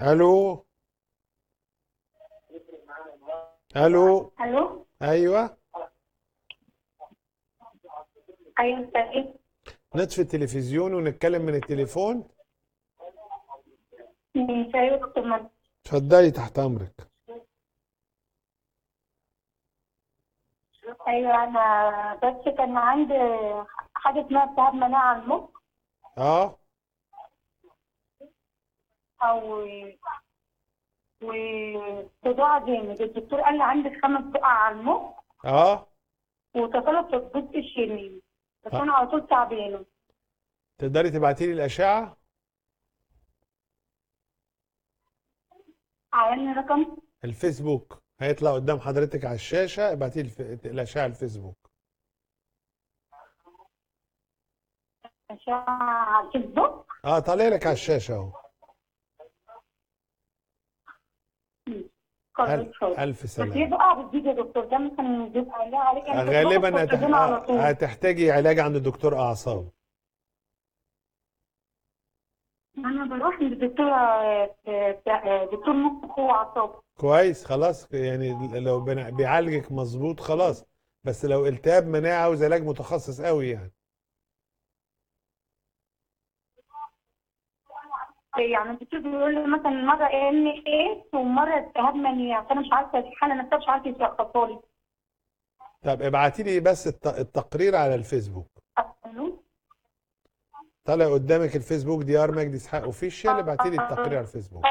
الو الو الو ايوه ايوه انت ايه نطفي التلفزيون ونتكلم من التليفون مش ايوه دكتور مجدي اتفضلي تحت امرك ايوه انا بس كان عندي حاجه اسمها التهاب مناعه المخ اه او وصداع جامد الدكتور قال لي عندك خمس بقع على المخ اه وتصلب في الجزء الشمالي بس آه. انا على طول تعبانه تقدري تبعتي لي الاشعه عيني رقم الفيسبوك هيطلع قدام حضرتك على الشاشه ابعتي لي الف- الاشعه الفيسبوك أشعة على الفيسبوك اه طالع لك على الشاشه اهو خلاص الف خلاص الف بس هي سلامه بقع بتزيد يا دكتور ده مثلا بيبقى لها عليك انت بتاخد غالبا هتح... كورتيزون على طول هتحتاجي علاج عند دكتور اعصاب انا بروح عند دكتورة دكتور مخ واعصاب كويس خلاص يعني لو بنا- بيعالجك مظبوط خلاص بس لو التهاب مناعه عاوز علاج متخصص قوي يعني يعني الدكتور بيقول لي مثلا مره ان ايه ومره التهاب مناعه فانا مش عارفه الحاله نفسها مش عارفه يشخصها لي طب ابعتي لي بس الت- التقرير على الفيسبوك ألو؟ طالع قدامك الفيسبوك دي ار مجدي اسحاق اوفيشال ابعتي لي التقرير على الفيسبوك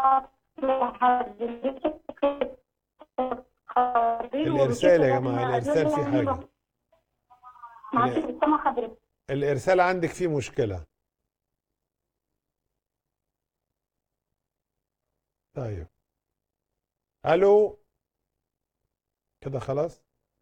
الارسال يا جماعه الارسال فيه حاجه معلش مش سامع حضرتك الارسال عندك فيه مشكله طيب الو كده خلاص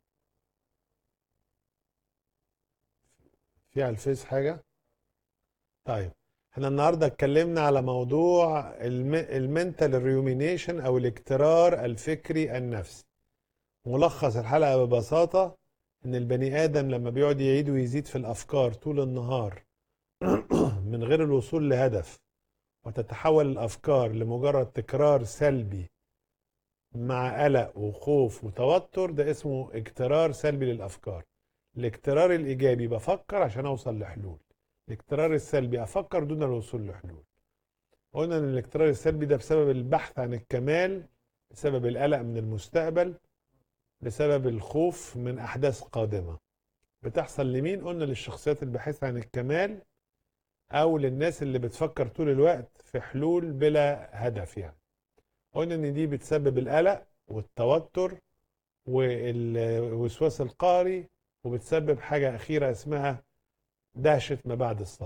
في على الفيس حاجه طيب احنا النهارده اتكلمنا على موضوع المنتال ريومينيشن او الاكترار الفكري النفسي ملخص الحلقه ببساطه ان البني ادم لما بيقعد يعيد ويزيد في الافكار طول النهار من غير الوصول لهدف وتتحول الافكار لمجرد تكرار سلبي مع قلق وخوف وتوتر ده اسمه اكترار سلبي للافكار الاكترار الايجابي بفكر عشان اوصل لحلول الاكترار السلبي افكر دون الوصول لحلول قلنا ان الاكترار السلبي ده بسبب البحث عن الكمال بسبب القلق من المستقبل بسبب الخوف من احداث قادمه بتحصل لمين قلنا للشخصيات الباحثه عن الكمال او للناس اللي بتفكر طول الوقت في حلول بلا هدف يعني قلنا ان دي بتسبب القلق والتوتر والوسواس القهري وبتسبب حاجه اخيره اسمها دهشه ما بعد الصدمه